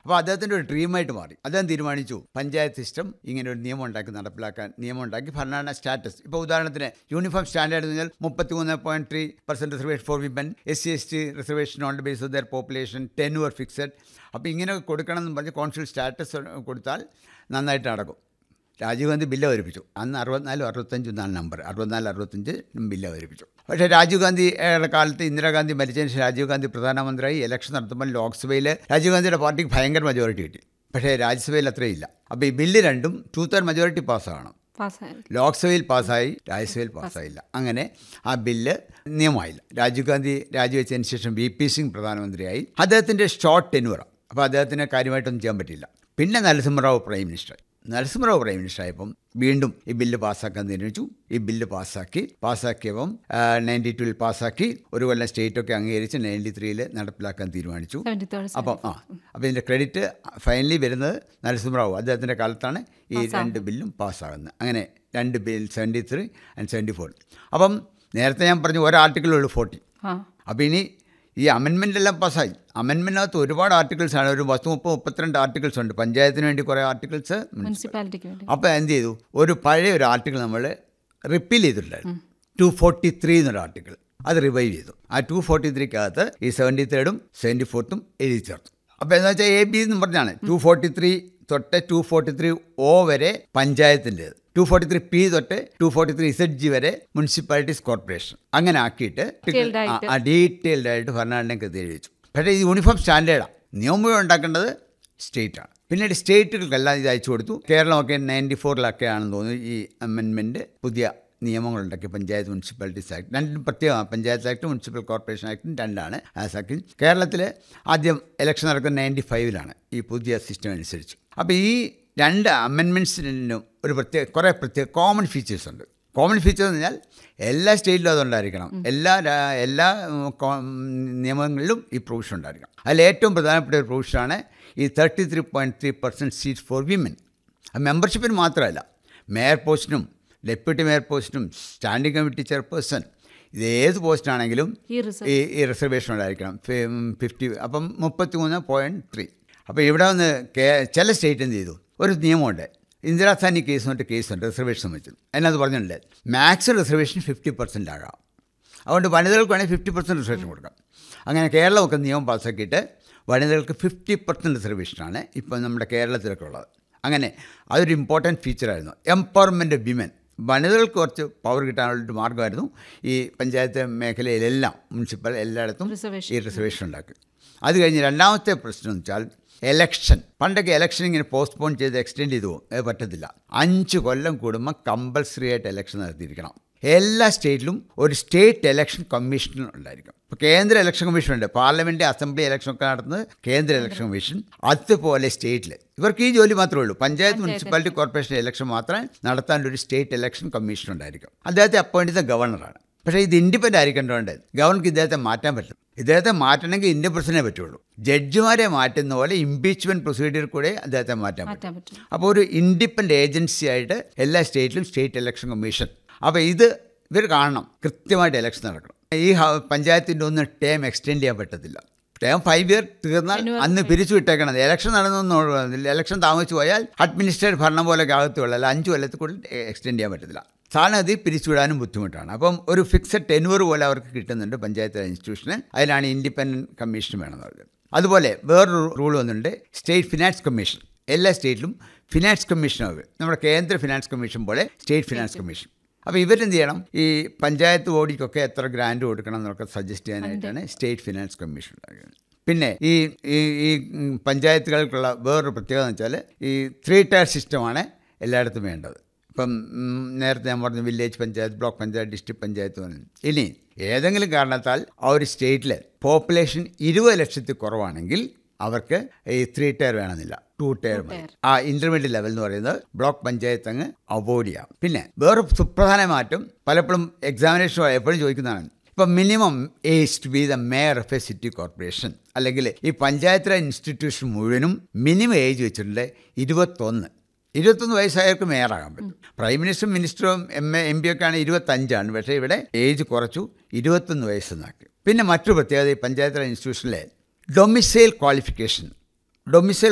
അപ്പോൾ അദ്ദേഹത്തിൻ്റെ ഒരു ഡ്രീമായിട്ട് മാറി അദ്ദേഹം തീരുമാനിച്ചു പഞ്ചായത്ത് സിസ്റ്റം ഇങ്ങനെ ഒരു നിയമം ഉണ്ടാക്കി നടപ്പിലാക്കാൻ നിയമം ഉണ്ടാക്കി ഭരണഘടന സ്റ്റാറ്റസ് ഇപ്പോൾ ഉദാഹരണത്തിന് യൂണിഫോം സ്റ്റാൻഡേർഡ് എന്ന് പറഞ്ഞാൽ മുപ്പത്തി മൂന്ന് point three percent reservation for women S C S T reservation on the base of their population then were fixed അപ്പോൾ ഇങ്ങനെ കൊടുക്കണം എന്ന് പറഞ്ഞ് കോൺസുൽ സ്റ്റാറ്റസ് കൊടുത്താൽ നന്നായിട്ട് നടക്കും രാജീവ് ഗാന്ധി ബില്ല് അവതരിപ്പിച്ചു അന്ന് അറുപത്തിനാലും അറുപത്തഞ്ചും എന്നാണ് നമ്പർ അറുപത്തിനാല് അറുപത്തഞ്ച് ബില്ല് അവതരിപ്പിച്ചു പക്ഷേ രാജീവ് ഗാന്ധിയുടെ കാലത്ത് ഇന്ദിരാഗാന്ധി മരിച്ചതിന് ശേഷം രാജീവ് ഗാന്ധി പ്രധാനമന്ത്രിയായി ഇലക്ഷൻ നടത്തുമ്പോൾ ലോക്സഭയിൽ രാജീവ് ഗാന്ധിയുടെ പാർട്ടിക്ക് ഭയങ്കര മെജോറിറ്റി കിട്ടി പക്ഷേ രാജ്യസഭയിൽ അത്രയില്ല അപ്പോൾ ഈ ബില്ല് രണ്ടും ടൂ തേർഡ് മെജോറിറ്റി പാസ്സാകണം പാസ്സായി ലോക്സഭയിൽ പാസ്സായി രാജ്യസഭയിൽ പാസ്സായില്ല അങ്ങനെ ആ ബില്ല് നിയമമായില്ല രാജീവ് ഗാന്ധി രാജിവെച്ചതിന് ശേഷം വി പി സിംഗ് പ്രധാനമന്ത്രിയായി അദ്ദേഹത്തിൻ്റെ ഷോർട്ട് ടെനുവർ അപ്പോൾ അദ്ദേഹത്തിന് കാര്യമായിട്ടൊന്നും ചെയ്യാൻ പറ്റില്ല പിന്നെ Narasimha Rao prime minister Narasimha Rao prime minister ആയപ്പം വീണ്ടും ഈ ബില്ല് പാസ്സാക്കാൻ തീരുമാനിച്ചു ഈ ബില്ല് പാസ്സാക്കി പാസ്സാക്കിയപ്പം നയൻറ്റി ടുവിൽ പാസ്സാക്കി ഒരു കൊല്ലം സ്റ്റേറ്റൊക്കെ അംഗീകരിച്ച് നയൻറ്റി ത്രീയിൽ നടപ്പിലാക്കാൻ തീരുമാനിച്ചു സെവൻറ്റി തേർഡ് അപ്പം ആ അപ്പോൾ ഇതിൻ്റെ ക്രെഡിറ്റ് ഫൈനലി വരുന്നത് നരസിംഹറാവു അദ്ദേഹത്തിൻ്റെ കാലത്താണ് ഈ രണ്ട് ബില്ലും പാസ്സാകുന്നത് അങ്ങനെ രണ്ട് bill seventy three and seventy four അപ്പം നേരത്തെ ഞാൻ പറഞ്ഞു ഒരു ആർട്ടിക്കിളേ ഉള്ളൂ ഫോർട്ടി ആ അപ്പോൾ ഇനി ഈ അമെൻമെൻ്റ് എല്ലാം പാസ്സായി അമെൻമെൻറ്റിനകത്ത് ഒരുപാട് ആർട്ടിക്കിൾസ് ആണ് ഒരു പത്ത് മുപ്പത് മുപ്പത്തിരണ്ട് ആർട്ടിക്കിൾസ് ഉണ്ട് പഞ്ചായത്തിന് വേണ്ടി കുറേ ആർട്ടിക്കിൾസ് മുനിസിപ്പാലിറ്റിക്ക് വേണ്ടി അപ്പോൾ എന്ത് ചെയ്തു ഒരു പഴയ ഒരു ആർട്ടിക്കിൾ നമ്മൾ റിപ്പീൽ ചെയ്തിട്ടുണ്ടായിരുന്നു ടു ഫോർട്ടി ത്രീ എന്നൊരു ആർട്ടിക്കിൾ അത് റിവൈവ് ചെയ്തു ആ ടു ഫോർട്ടി ത്രീക്കകത്ത് ഈ സെവൻറ്റി തേർഡും സെവൻറ്റി ഫോർത്തും എഴുതി ചേർത്തു അപ്പോൾ എന്താ വെച്ചാൽ എ ബി എന്ന് പറഞ്ഞാണ് ടു ഫോർട്ടി ത്രീ തൊട്ട് ടു ഫോർട്ടി ത്രീ ഒ വരെ പഞ്ചായത്തിൻ്റേത് ടു ഫോർട്ടി ത്രീ പി തൊട്ട് two forty three Z G വരെ മുനിസിപ്പാലിറ്റീസ് കോർപ്പറേഷൻ അങ്ങനെ ആക്കിയിട്ട് Detailed ആയിട്ട്. ആ ഡീറ്റെയിൽഡ് ആയിട്ട് ഭരണഘടനയ്ക്ക് എഴുതി വെച്ചു പക്ഷേ ഇത് യൂണിഫോം സ്റ്റാൻഡേർഡാണ് നിയമം ഉണ്ടാക്കേണ്ടത് സ്റ്റേറ്റാണ് പിന്നീട് സ്റ്റേറ്റുകൾക്കെല്ലാം ഇത് അയച്ചു കൊടുത്തു കേരളമൊക്കെ നയൻറ്റി ഫോറിലൊക്കെ ആണെന്ന് തോന്നുന്നു ഈ അമെൻമെൻറ്റ് പുതിയ നിയമങ്ങളുണ്ടാക്കി പഞ്ചായത്ത് മുനിസിപ്പാലിറ്റീസ് ആക്ട് രണ്ടും പ്രത്യേകമാണ് പഞ്ചായത്ത് ആക്ട് മുനിസിപ്പൽ കോർപ്പറേഷൻ ആക്ടും രണ്ടാണ് ആ ആക്ട് കേരളത്തിൽ ആദ്യം ഇലക്ഷൻ നടക്കുന്നത് നയൻറ്റി ഫൈവിലാണ് ഈ പുതിയ സിസ്റ്റം അനുസരിച്ച് അപ്പോൾ ഈ രണ്ട് അമെൻമെൻറ്റ്സിനും ഒരു പ്രത്യേക കുറേ പ്രത്യേക കോമൺ ഫീച്ചേഴ്സ് ഉണ്ട് കോമൺ ഫീച്ചർ എന്ന് പറഞ്ഞാൽ എല്ലാ സ്റ്റേറ്റിലും അതുണ്ടായിരിക്കണം എല്ലാ രാ- എല്ലാ ഉം, കോ- ഉം, നിയമങ്ങളിലും ഈ പ്രൊവിഷൻ ഉണ്ടായിരിക്കണം അതിൽ ഏറ്റവും പ്രധാനപ്പെട്ട ഒരു പ്രൊവിഷനാണ് ഈ thirty three point three percent seat for women മെമ്പർഷിപ്പിന് മാത്രമല്ല മേയർ പോസ്റ്റിനും ഡെപ്യൂട്ടി മേയർ പോസ്റ്റിനും സ്റ്റാൻഡിംഗ് കമ്മിറ്റി ചെയർപേഴ്സൺ ഇത് ഏത് പോസ്റ്റാണെങ്കിലും ഈ റിസർവ് ഈ ഈ റിസർവേഷൻ ഉണ്ടായിരിക്കണം ഫിഫ്റ്റി അപ്പം മുപ്പത്തി മൂന്ന് പോയിൻറ്റ് ത്രീ അപ്പോൾ ഇവിടെ വന്ന് കേ ചില സ്റ്റേറ്റ് എന്ത് ചെയ്തു ഒരു നിയമമുണ്ട് ഇന്ദിരാസാനി കേസ് കൊണ്ട് കേസുണ്ട് റിസർവേഷൻ സംബന്ധിച്ച് അതിനകത്ത് പറഞ്ഞിട്ടുണ്ട് മാക്സ് റിസർവേഷൻ ഫിഫ്റ്റി പെർസെൻ്റ് ആകാം അതുകൊണ്ട് വനിതകൾക്ക് വേണമെങ്കിൽ ഫിഫ്റ്റി പെർസെൻറ്റ് റിസർവേഷൻ കൊടുക്കാം അങ്ങനെ കേരളമൊക്കെ നിയമം പാസ്സാക്കിയിട്ട് വനിതകൾക്ക് ഫിഫ്റ്റി പെർസെൻറ്റ് റിസർവേഷനാണ് ഇപ്പോൾ നമ്മുടെ കേരളത്തിലൊക്കെ ഉള്ളത് അങ്ങനെ അതൊരു ഇമ്പോർട്ടൻറ്റ് ഫീച്ചറായിരുന്നു എംപവർമെൻറ്റ് വിമൻ വനിതകൾക്ക് കുറച്ച് പവർ കിട്ടാനുള്ളൊരു മാർഗ്ഗമായിരുന്നു ഈ പഞ്ചായത്ത് മേഖലയിലെല്ലാം മുനിസിപ്പൽ എല്ലായിടത്തും Reservation. ഈ റിസർവേഷൻ ഉണ്ടാക്കി അത് കഴിഞ്ഞ് രണ്ടാമത്തെ പ്രശ്നം എന്ന് വെച്ചാൽ എലക്ഷൻ പണ്ടൊക്കെ എലക്ഷൻ ഇങ്ങനെ പോസ്റ്റ്പോൺ ചെയ്ത് എക്സ്റ്റെൻഡ് ചെയ്തു പോകും അത് പറ്റത്തില്ല അഞ്ച് കൊല്ലം കൂടുമ്പോൾ കമ്പൽസറി ആയിട്ട് എലക്ഷൻ നടത്തിയിരിക്കണം എല്ലാ സ്റ്റേറ്റിലും ഒരു സ്റ്റേറ്റ് ഇലക്ഷൻ കമ്മീഷൻ ഉണ്ടായിരിക്കും ഇപ്പോൾ കേന്ദ്ര ഇലക്ഷൻ കമ്മീഷൻ ഉണ്ട് പാർലമെൻറ്റ് അസംബ്ലി ഇലക്ഷൻ ഒക്കെ നടത്തുന്നത് കേന്ദ്ര ഇലക്ഷൻ കമ്മീഷൻ അതുപോലെ സ്റ്റേറ്റിൽ ഇവർക്ക് ഈ ജോലി മാത്രമേ ഉള്ളൂ പഞ്ചായത്ത് മുനിസിപ്പാലിറ്റി കോർപ്പറേഷൻ ഇലക്ഷൻ മാത്രമേ നടത്താൻ ഒരു സ്റ്റേറ്റ് ഇലക്ഷൻ കമ്മീഷൻ ഉണ്ടായിരിക്കും അദ്ദേഹത്തെ അപ്പോയിൻറ്റ് ചെയ്ത ഗവർണറാണ് പക്ഷേ ഇത് ഇൻഡിപെൻഡൻ്റ് ആയിരിക്കേണ്ടതുകൊണ്ട് ഗവർണർക്ക് ഇദ്ദേഹത്തെ മാറ്റാൻ പറ്റും ഇദ്ദേഹത്തെ മാറ്റണമെങ്കിൽ ഇന്ത്യൻ പ്രസിഡന്റേ പറ്റുള്ളൂ ജഡ്ജിമാരെ മാറ്റുന്ന പോലെ ഇംപീച്ച്മെൻറ്റ് പ്രൊസീജിയർ കൂടെ അദ്ദേഹത്തെ മാറ്റാൻ പറ്റും മാറ്റാൻ പറ്റും അപ്പോൾ ഒരു ഇൻഡിപെൻഡൻ്റ് ഏജൻസി ആയിട്ട് എല്ലാ സ്റ്റേറ്റിലും സ്റ്റേറ്റ് ഇലക്ഷൻ കമ്മീഷൻ അപ്പോൾ ഇത് ഇവർ കാണണം കൃത്യമായിട്ട് ഇലക്ഷൻ നടക്കണം ഈ ഹ- പഞ്ചായത്തിൻ്റെ ഒന്നും ടേം എക്സ്റ്റെൻഡ് ചെയ്യാൻ പറ്റത്തില്ല ടേം ഫൈവ് ഇയർ തീർന്നാൽ അന്ന് പിരിച്ചു വിട്ടേക്കണം ഇലക്ഷൻ നടന്നൊന്നും ഇലക്ഷൻ താമസിച്ചു പോയാൽ അഡ്മിനിസ്ട്രേറ്റീവ് ഭരണം പോലെ അകത്തുള്ളൂ അല്ല അഞ്ച് കൊല്ലത്തിൽ കൂടുതൽ എക്സ്റ്റെൻഡ് ചെയ്യാൻ പറ്റത്തില്ല സാധാരണ പിരിച്ചുവിടാനും ബുദ്ധിമുട്ടാണ് അപ്പം ഒരു ഫിക്സഡ് ടെൻവർ പോലെ അവർക്ക് കിട്ടുന്നുണ്ട് പഞ്ചായത്ത് ഇൻസ്റ്റിറ്റ്യൂഷന് അതിനാണ് ഇൻഡിപെൻഡൻറ്റ് കമ്മീഷൻ വേണമെന്ന് പറയുന്നത് അതുപോലെ വേറൊരു റൂൾ വന്നിട്ടുണ്ട് സ്റ്റേറ്റ് ഫിനാൻസ് കമ്മീഷൻ എല്ലാ സ്റ്റേറ്റിലും ഫിനാൻസ് കമ്മീഷൻ ആവുക നമ്മുടെ കേന്ദ്ര ഫിനാൻസ് കമ്മീഷൻ പോലെ സ്റ്റേറ്റ് ഫിനാൻസ് കമ്മീഷൻ അപ്പോൾ ഇവരെന്ത് ചെയ്യണം ഈ പഞ്ചായത്ത് ബോഡിക്കൊക്കെ എത്ര ഗ്രാൻഡ് കൊടുക്കണം എന്നൊക്കെ സജസ്റ്റ് ചെയ്യാനായിട്ടാണ് സ്റ്റേറ്റ് ഫിനാൻസ് കമ്മീഷൻ ഉണ്ടാക്കുന്നത് പിന്നെ ഈ ഈ ഈ ഉം, പഞ്ചായത്തുകൾക്കുള്ള വേറൊരു പ്രത്യേകത എന്ന് വെച്ചാൽ ഈ ത്രീ ടയർ സിസ്റ്റമാണ് എല്ലായിടത്തും വേണ്ടത് ഇപ്പം ഉം, നേരത്തെ ഞാൻ പറഞ്ഞു village panchayat block panchayat district panchayat പറഞ്ഞു ഇനി ഏതെങ്കിലും കാരണത്താൽ ആ ഒരു സ്റ്റേറ്റിൽ പോപ്പുലേഷൻ ഇരുപത് ലക്ഷത്തിൽ കുറവാണെങ്കിൽ അവർക്ക് ഈ ത്രീ ടയർ വേണമെന്നില്ല ടു ടയർ മതി ആ ഇന്റർമീഡിയറ്റ് ലെവൽ എന്ന് പറയുന്നത് ബ്ലോക്ക് പഞ്ചായത്ത് അങ്ങ് അവോയ്ഡ് ചെയ്യാം പിന്നെ വേറെ സുപ്രധാന മാറ്റം പലപ്പോഴും എക്സാമിനേഷൻ എപ്പോഴും ചോദിക്കുന്നതാണ് ഇപ്പം minimum age to be the mayor of a city corporation അല്ലെങ്കിൽ ഈ പഞ്ചായത്ത് ഇൻസ്റ്റിറ്റ്യൂഷൻ മുഴുവനും മിനിമം ഏജ് വെച്ചിട്ടുണ്ട് ഇരുപത്തൊന്ന് ഇരുപത്തൊന്ന് വയസ്സായവർക്ക് മേയറാകാൻ പറ്റും പ്രൈം മിനിസ്റ്ററും മിനിസ്റ്ററും എം എ എം പി ഒക്കെ ആണ് ഇരുപത്തഞ്ചാണ് പക്ഷേ ഇവിടെ ഏജ് കുറച്ചു ഇരുപത്തൊന്ന് വയസ്സെന്നാക്കി പിന്നെ മറ്റൊരു പ്രത്യേകത ഈ പഞ്ചായത്ത് രാജ് ഇൻസ്റ്റിറ്റ്യൂഷനിലെ ഡൊമിസൈൽ ക്വാളിഫിക്കേഷൻ ഡൊമിസൈൽ